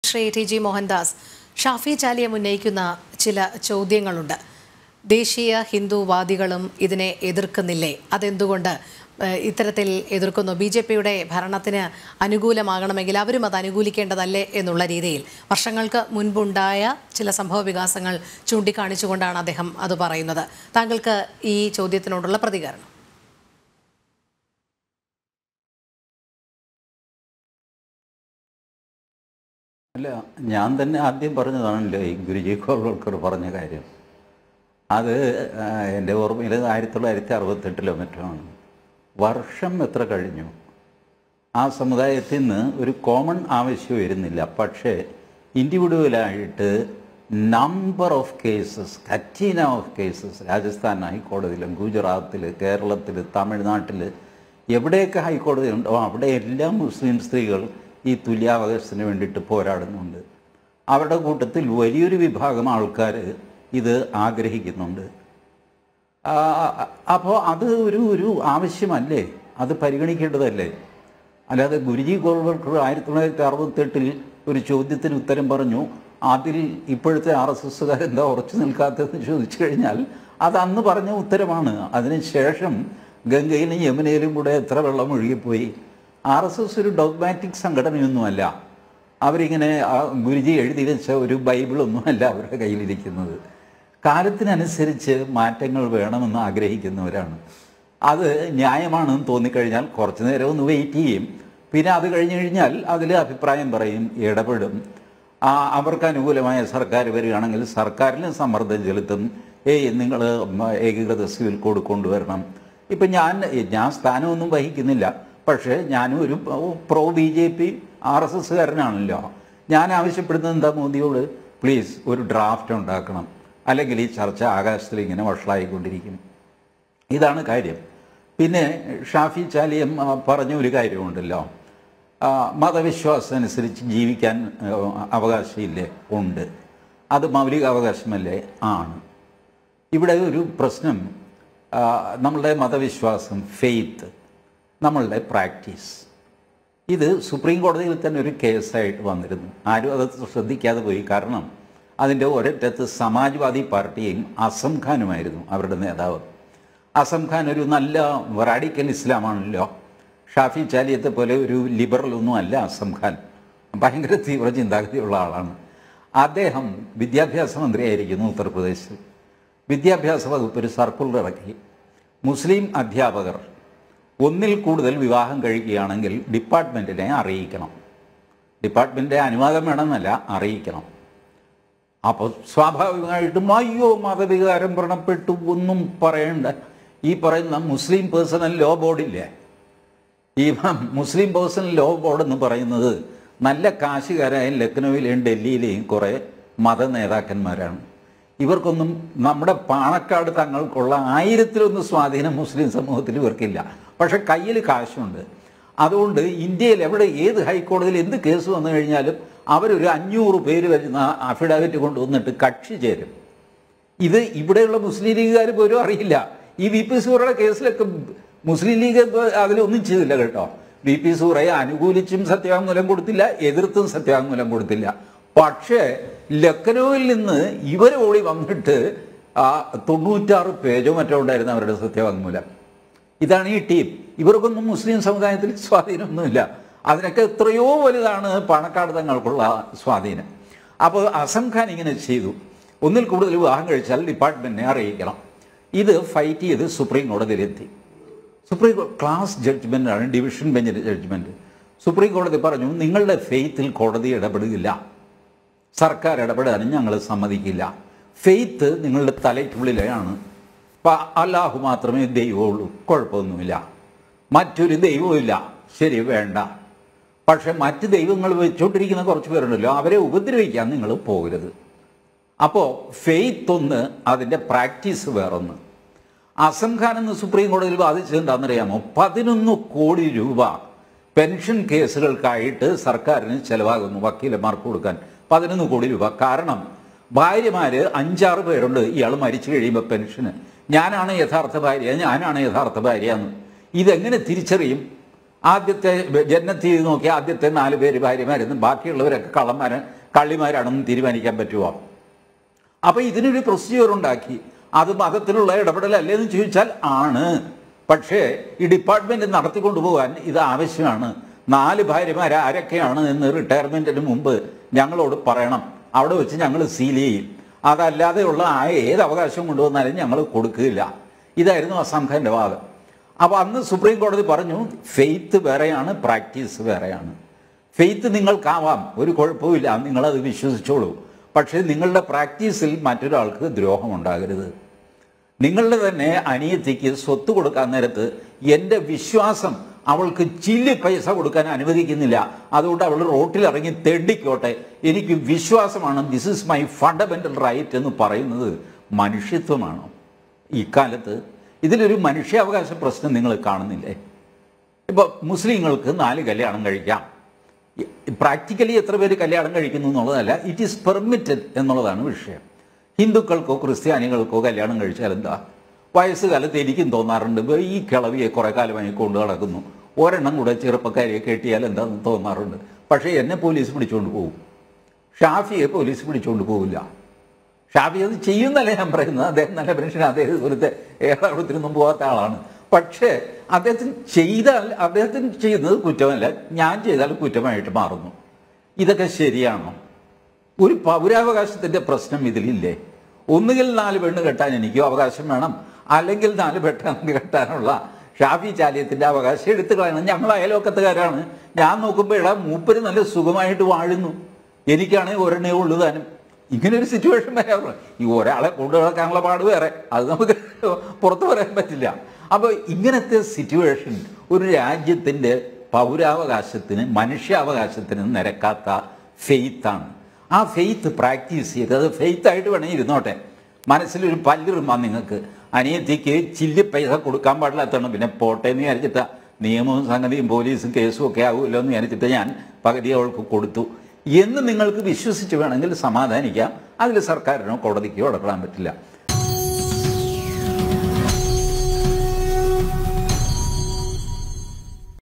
Shri T G Mohandas Shafi Chaliyam ഉന്നയിക്കുന്ന ചില ചോദ്യങ്ങളുണ്ട് ദേശീയ ഹിന്ദുവാദികളും ഇതിനെ എതിർക്കുന്നില്ലേ അതെന്തുകൊണ്ട് ഏഹ്, ഇത്തരത്തിൽ എതിർക്കുന്നു ബി ജെ പിയുടെ ഭരണത്തിന് അനുകൂലമാകണമെങ്കിൽ അവരും അത് അനുകൂലിക്കേണ്ടതല്ലേ എന്നുള്ള രീതിയിൽ വർഷങ്ങൾക്ക് മുൻപുണ്ടായ ചില സംഭവ വികാസങ്ങൾ ചൂണ്ടിക്കാണിച്ചുകൊണ്ടാണ് അദ്ദേഹം അത് പറയുന്നത് താങ്കൾക്ക് ഈ ചോദ്യത്തിനോടുള്ള പ്രതികരണം അല്ല ഞാൻ തന്നെ ആദ്യം പറഞ്ഞതാണല്ലോ ഈ ഗുരുജി കോൾവൾക്കർ പറഞ്ഞ കാര്യം അത് ആ, എൻ്റെ ഓർമ്മയിൽ ആയിരത്തി തൊള്ളായിരത്തി അറുപത്തെട്ടിലോ മറ്റോ ആണ് വർഷം എത്ര കഴിഞ്ഞു ആ സമുദായത്തിൽ നിന്ന് ഒരു കോമൺ ആവശ്യം വരുന്നില്ല പക്ഷേ ഇൻഡിവിജ്വലായിട്ട് number of cases catena of cases Rajasthan ഹൈക്കോടതിയിലും ഗുജറാത്തിൽ കേരളത്തിൽ തമിഴ്നാട്ടിൽ എവിടെയൊക്കെ ഹൈക്കോടതി ഉണ്ടോ അവിടെ എല്ലാം മുസ്ലിം സ്ത്രീകൾ ഈ തുല്യാവകാശത്തിന് വേണ്ടിയിട്ട് പോരാടുന്നുണ്ട് അവരുടെ കൂട്ടത്തിൽ വലിയൊരു വിഭാഗം ആൾക്കാർ ഇത് ആഗ്രഹിക്കുന്നുണ്ട് അപ്പോൾ അത് ഒരു ഒരു ആവശ്യമല്ലേ അത് പരിഗണിക്കേണ്ടതല്ലേ അല്ലാതെ ഗുരുജി ഗോൾവൽക്കർ ആയിരത്തി തൊള്ളായിരത്തി അറുപത്തെട്ടിൽ ഒരു ചോദ്യത്തിന് ഉത്തരം പറഞ്ഞു അതിൽ ഇപ്പോഴത്തെ ആർ എസ് എസ്സുകാരെന്താ ഉറച്ചു നിൽക്കാത്തതെന്ന് ചോദിച്ചു കഴിഞ്ഞാൽ അത് അന്ന് പറഞ്ഞ ഉത്തരമാണ് അതിനുശേഷം ഗംഗയിലും യമുനയിലും കൂടെ എത്ര വെള്ളം ഒഴുകിപ്പോയി ആർ എസ് എസ് ഒരു ഡോഗ്മാറ്റിക് സംഘടനയൊന്നുമല്ല അവരിങ്ങനെ ആ ഗുരുജി എഴുതി വെച്ച ഒരു ബൈബിളൊന്നുമല്ല അവരുടെ കയ്യിലിരിക്കുന്നത് കാലത്തിനനുസരിച്ച് മാറ്റങ്ങൾ വേണമെന്ന് ആഗ്രഹിക്കുന്നവരാണ് അത് ന്യായമാണെന്ന് തോന്നിക്കഴിഞ്ഞാൽ കുറച്ച് നേരം ഒന്ന് വെയിറ്റ് ചെയ്യും പിന്നെ അത് കഴിഞ്ഞ് കഴിഞ്ഞാൽ അതിൽ അഭിപ്രായം പറയും ഇടപെടും ആ, അവർക്ക് അനുകൂലമായ സർക്കാർ വരികയാണെങ്കിൽ സർക്കാരിന് സമ്മർദ്ദം ചെലുത്തും ഏയ് നിങ്ങൾ ഏകീകൃത സിവിൽ കോഡ് കൊണ്ടുവരണം ഇപ്പം ഞാൻ ഞാൻ സ്ഥാനമൊന്നും വഹിക്കുന്നില്ല പക്ഷേ ഞാനും ഒരു pro B J P R S എസ്സുകാരനാണല്ലോ ഞാൻ ആവശ്യപ്പെടുന്നത് എന്താ മോദിയോട് പ്ലീസ് ഒരു ഡ്രാഫ്റ്റ് ഉണ്ടാക്കണം അല്ലെങ്കിൽ ഈ ചർച്ച ആകാശത്തിൽ ഇങ്ങനെ വഷളായിക്കൊണ്ടിരിക്കും ഇതാണ് കാര്യം പിന്നെ ഷാഫി ചാലിയം ആ, പറഞ്ഞ ഒരു കാര്യമുണ്ടല്ലോ ആ, മതവിശ്വാസം അനുസരിച്ച് ജീവിക്കാൻ ആ, അവകാശമില്ലേ ഉണ്ട് അത് മൗലിക അവകാശമല്ലേ ആണ് ഇവിടെ ഒരു പ്രശ്നം ആ, നമ്മളുടെ മതവിശ്വാസം ഫെയ്ത്ത് നമ്മളുടെ പ്രാക്ടീസ് ഇത് സുപ്രീം കോടതിയിൽ തന്നെ ഒരു കേസായിട്ട് വന്നിരുന്നു ആരും അത് ശ്രദ്ധിക്കാതെ പോയി കാരണം അതിൻ്റെ ഒരറ്റത്ത് സമാജ്വാദി പാർട്ടിയും അസം ഖാനുമായിരുന്നു അവരുടെ നേതാവ് അസം ഖാൻ ഒരു നല്ല റാഡിക്കൽ ഇസ്ലാമാണല്ലോ ഷാഫി ചാലിയത്തെ പോലെ ഒരു ലിബറൽ ഒന്നും അല്ല അസം ഖാൻ ഭയങ്കര തീവ്ര ചിന്താഗതിയുള്ള ആളാണ് അദ്ദേഹം വിദ്യാഭ്യാസ മന്ത്രിയായിരിക്കുന്നു ഉത്തർപ്രദേശിൽ വിദ്യാഭ്യാസ വകുപ്പ് ഒരു സർക്കുലർ ഇറക്കി മുസ്ലിം അധ്യാപകർ ഒന്നിൽ കൂടുതൽ വിവാഹം കഴിക്കുകയാണെങ്കിൽ ഡിപ്പാർട്ട്മെൻറ്റിനെ അറിയിക്കണം ഡിപ്പാർട്ട്മെൻറ്റിൻ്റെ അനുവാദം വേണമെന്നല്ല അറിയിക്കണം അപ്പോൾ സ്വാഭാവികമായിട്ടും അയ്യോ മതവികാരം വ്രണപ്പെട്ടു ഒന്നും പറയണ്ട ഈ പറയുന്ന മുസ്ലിം പേഴ്സണൽ ലോ ബോർഡില്ലേ ഈ മുസ്ലിം പേഴ്സണൽ ലോ ബോർഡ് എന്ന് പറയുന്നത് നല്ല കാശുകാരായ ലക്നൌവിലെയും ഡൽഹിയിലെയും കുറേ മത നേതാക്കന്മാരാണ് ഇവർക്കൊന്നും നമ്മുടെ പാണക്കാട് തങ്ങൾക്കുള്ള ആയിരത്തിലൊന്ന് സ്വാധീനം മുസ്ലിം സമൂഹത്തിൽ ഇവർക്കില്ല പക്ഷെ കയ്യിൽ കാശുണ്ട് അതുകൊണ്ട് ഇന്ത്യയിൽ എവിടെ ഏത് ഹൈക്കോടതിയിൽ എന്ത് കേസ് വന്നു കഴിഞ്ഞാലും അവരൊരു അഞ്ഞൂറ് പേര് വരുന്ന അഫിഡാവിറ്റ് കൊണ്ടുവന്നിട്ട് കക്ഷി ചേരും ഇത് ഇവിടെയുള്ള മുസ്ലിം ലീഗുകാർ പോലും അറിയില്ല ഈ വി പി സൂറയുടെ കേസിലൊക്കെ മുസ്ലിം ലീഗ് അതിലൊന്നും ചെയ്തില്ല കേട്ടോ വി പി സൂറയെ അനുകൂലിച്ചും സത്യവാങ്മൂലം കൊടുത്തില്ല എതിർത്തും സത്യവാങ്മൂലം കൊടുത്തില്ല പക്ഷേ ലക്നൌവിൽ നിന്ന് ഇവർ ഓടി വന്നിട്ട് ആ തൊണ്ണൂറ്റാറ് പേജോ മറ്റോ ഉണ്ടായിരുന്നു അവരുടെ സത്യവാങ്മൂലം ഇതാണ് ഈ ടീം ഇവർക്കൊന്നും മുസ്ലിം സമുദായത്തിൽ സ്വാധീനമൊന്നുമില്ല അതിനൊക്കെ എത്രയോ വലുതാണ് പാണക്കാട് തങ്ങൾക്കുള്ള സ്വാധീനം അപ്പോൾ അസം ഖാൻ ഇങ്ങനെ ചെയ്തു ഒന്നിൽ കൂടുതൽ വിവാഹം കഴിച്ചാൽ ഡിപ്പാർട്ട്മെൻറ്റിനെ അറിയിക്കണം ഇത് ഫൈറ്റ് ചെയ്ത് സുപ്രീം കോടതിയിലെത്തി സുപ്രീം കോ- ക്ലാസ് ജഡ്ജ്മെൻ്റാണ് ഡിവിഷൻ ബെഞ്ചിൻ്റെ ജഡ്ജ്മെൻറ്റ് സുപ്രീം കോടതി പറഞ്ഞു നിങ്ങളുടെ ഫെയ്ത്തിൽ കോടതി ഇടപെടുകയില്ല സർക്കാർ ഇടപെടാനും ഞങ്ങൾ സമ്മതിക്കില്ല ഫെയ്ത്ത് നിങ്ങളുടെ തലയ്ക്കുള്ളിലാണ് പ- അല്ലാഹു മാത്രമേ ദൈവമുള്ളൂ കുഴപ്പമൊന്നുമില്ല മറ്റൊരു ദൈവവുമില്ല ശരി വേണ്ട പക്ഷെ മറ്റ് ദൈവങ്ങൾ വെച്ചുകൊണ്ടിരിക്കുന്ന കുറച്ച് പേരുണ്ടല്ലോ അവരെ ഉപദ്രവിക്കാൻ നിങ്ങൾ പോകരുത് അപ്പോൾ ഫെയ്ത്ത് ഒന്ന് അതിൻ്റെ പ്രാക്ടീസ് വേറൊന്ന് അസം ഖാൻ എന്ന് സുപ്രീം കോടതിയിൽ വാദിച്ചത് എന്താണെന്നറിയാമോ പതിനൊന്ന് കോടി രൂപ പെൻഷൻ കേസുകൾക്കായിട്ട് സർക്കാരിന് ചെലവാകുന്നു വക്കീലന്മാർക്ക് കൊടുക്കാൻ പതിനൊന്ന് കോടി രൂപ കാരണം ഭാര്യമാര് അഞ്ചാറ് പേരുണ്ട് ഇയാൾ മരിച്ചു കഴിയുമ്പോൾ പെൻഷന് ഞാനാണ് യഥാർത്ഥ ഭാര്യ ഞാനാണ് യഥാർത്ഥ ഭാര്യ എന്ന് ഇതെങ്ങനെ തിരിച്ചറിയും ആദ്യത്തെ ജനനത്തീയതി നോക്കി ആദ്യത്തെ നാല് പേര് ഭാര്യമാരെന്നും ബാക്കിയുള്ളവരൊക്കെ കള്ളന്മാരെ കള്ളിമാരാണെന്ന് തീരുമാനിക്കാൻ പറ്റുമോ അപ്പൊ ഇതിനൊരു പ്രൊസീജിയർ ഉണ്ടാക്കി അത് മതത്തിലുള്ള ഇടപെടലല്ലേ എന്ന് ചോദിച്ചാൽ ആണ് പക്ഷേ ഈ ഡിപ്പാർട്ട്മെന്റ് നടത്തിക്കൊണ്ടു പോകാൻ ഇത് ആവശ്യമാണ് നാല് ഭാര്യമാർ ആരൊക്കെയാണ് എന്ന് റിട്ടയർമെന്റിന് മുമ്പ് ഞങ്ങളോട് പറയണം അവിടെ വെച്ച് ഞങ്ങൾ സീൽ ചെയ്യും അതല്ലാതെയുള്ള ആ ഏത് അവകാശം കൊണ്ടുവന്നാലും ഞങ്ങൾ കൊടുക്കുകയില്ല ഇതായിരുന്നു അസാം ഖാന്റെ വാദം അപ്പോൾ അന്ന് സുപ്രീം കോടതി പറഞ്ഞു ഫെയ്ത്ത് വേറെയാണ് പ്രാക്ടീസ് വേറെയാണ് ഫെയ്ത്ത് നിങ്ങൾക്കാവാം ഒരു കുഴപ്പമില്ല നിങ്ങളത് വിശ്വസിച്ചോളൂ പക്ഷേ നിങ്ങളുടെ പ്രാക്ടീസിൽ മറ്റൊരാൾക്ക് ദ്രോഹം ഉണ്ടാകരുത് നിങ്ങളുടെ തന്നെ അനിയത്തിക്ക് സ്വത്ത് കൊടുക്കാൻ നേരത്ത് എൻ്റെ വിശ്വാസം അവൾക്ക് ചില്ലി പൈസ കൊടുക്കാൻ അനുവദിക്കുന്നില്ല അതുകൊണ്ട് അവൾ റോട്ടിലിറങ്ങി തെണ്ടിക്കോട്ടെ എനിക്ക് വിശ്വാസമാണ് this is my fundamental right എന്ന് പറയുന്നത് മനുഷ്യത്വമാണോ ഇക്കാലത്ത് ഇതിലൊരു മനുഷ്യാവകാശ പ്രശ്നം നിങ്ങൾ കാണുന്നില്ലേ ഇപ്പോൾ മുസ്ലിങ്ങൾക്ക് നാല് കല്യാണം കഴിക്കാം പ്രാക്ടിക്കലി എത്ര പേര് കല്യാണം കഴിക്കുന്നു എന്നുള്ളതല്ല ഇറ്റ് ഈസ് പെർമിറ്റഡ് എന്നുള്ളതാണ് വിഷയം ഹിന്ദുക്കൾക്കോ ക്രിസ്ത്യാനികൾക്കോ കല്യാണം കഴിച്ചാൽ എന്താ വയസ്സുകാലത്ത് എനിക്കും തോന്നാറുണ്ട് ഇപ്പൊ ഈ കിളവിയെ കുറെ കാലമായി കൊണ്ടു നടക്കുന്നു ഒരെണ്ണം കൂടെ ചെറുപ്പക്കാരിയെ കെട്ടിയാൽ എന്താണെന്ന് തോന്നാറുണ്ട് പക്ഷേ എന്നെ പോലീസ് പിടിച്ചുകൊണ്ട് പോകും ഷാഫിയെ പോലീസ് പിടിച്ചുകൊണ്ട് പോകില്ല ഷാഫി അത് ചെയ്യുന്നല്ലേ ഞാൻ പറയുന്നത് അദ്ദേഹം നല്ല മനുഷ്യൻ അദ്ദേഹം ഇതുപോലത്തെ ഏറാവത്തിനൊന്നും പോകാത്ത ആളാണ് പക്ഷേ അദ്ദേഹത്തിന് ചെയ്താൽ അദ്ദേഹത്തിന് ചെയ്യുന്നത് കുറ്റമല്ല ഞാൻ ചെയ്താൽ കുറ്റമായിട്ട് മാറുന്നു ഇതൊക്കെ ശരിയാണോ ഒരു പൗരാവകാശത്തിന്റെ പ്രശ്നം ഇതിലില്ലേ ഒന്നുകിൽ നാല് പെണ്ണ് കെട്ടാൻ എനിക്കും അവകാശം വേണം അല്ലെങ്കിൽ നാല് പെണ്ണ് കെട്ടാനുള്ള ഷാഫി ചാലിയത്തിന്റെ അവകാശം എടുത്തു കളയണം ഞങ്ങൾ അയലോക്കത്തുകാരാണ് ഞാൻ നോക്കുമ്പോൾ ഇടാ മൂപ്പര് നല്ല സുഖമായിട്ട് വാഴുന്നു എനിക്കാണെങ്കിൽ ഒരെണ്ണേ ഉള്ളൂ താനും ഇങ്ങനെ ഒരു സിറ്റുവേഷൻ വരാറുണ്ട് ഈ ഒരാളെ കൊണ്ടു നടക്കാനുള്ള പാട് വേറെ അത് നമുക്ക് പുറത്തു പറയാൻ പറ്റില്ല അപ്പോൾ ഇങ്ങനത്തെ സിറ്റുവേഷൻ ഒരു രാജ്യത്തിൻ്റെ പൗരാവകാശത്തിന് മനുഷ്യാവകാശത്തിന് നിരക്കാത്ത ഫെയ്ത്താണ് ആ ഫെയ്ത്ത് പ്രാക്ടീസ് ചെയ്ത് അത് ഫെയ്ത്തായിട്ട് വേണേൽ ഇരുന്നോട്ടെ മനസ്സിലൊരു പല്ലിറുമാ നിങ്ങൾക്ക് അനിയത്തിക്ക് ചില്ലി പൈസ കൊടുക്കാൻ പാടില്ലാത്തതാണ് പിന്നെ പോട്ടെ എന്ന് വിചാരിച്ചിട്ടാ നിയമവും സംഗതിയും പോലീസും കേസും ഒക്കെ ആകുമല്ലോ എന്ന് വിചാരിച്ചിട്ട് ഞാൻ പകുതി അവൾക്ക് കൊടുത്തു എന്ന് നിങ്ങൾക്ക് വിശ്വസിച്ച് വേണമെങ്കിൽ സമാധാനിക്കാം അതിൽ സർക്കാരിനോ കോടതിക്കോ ഇടപെടാൻ പറ്റില്ല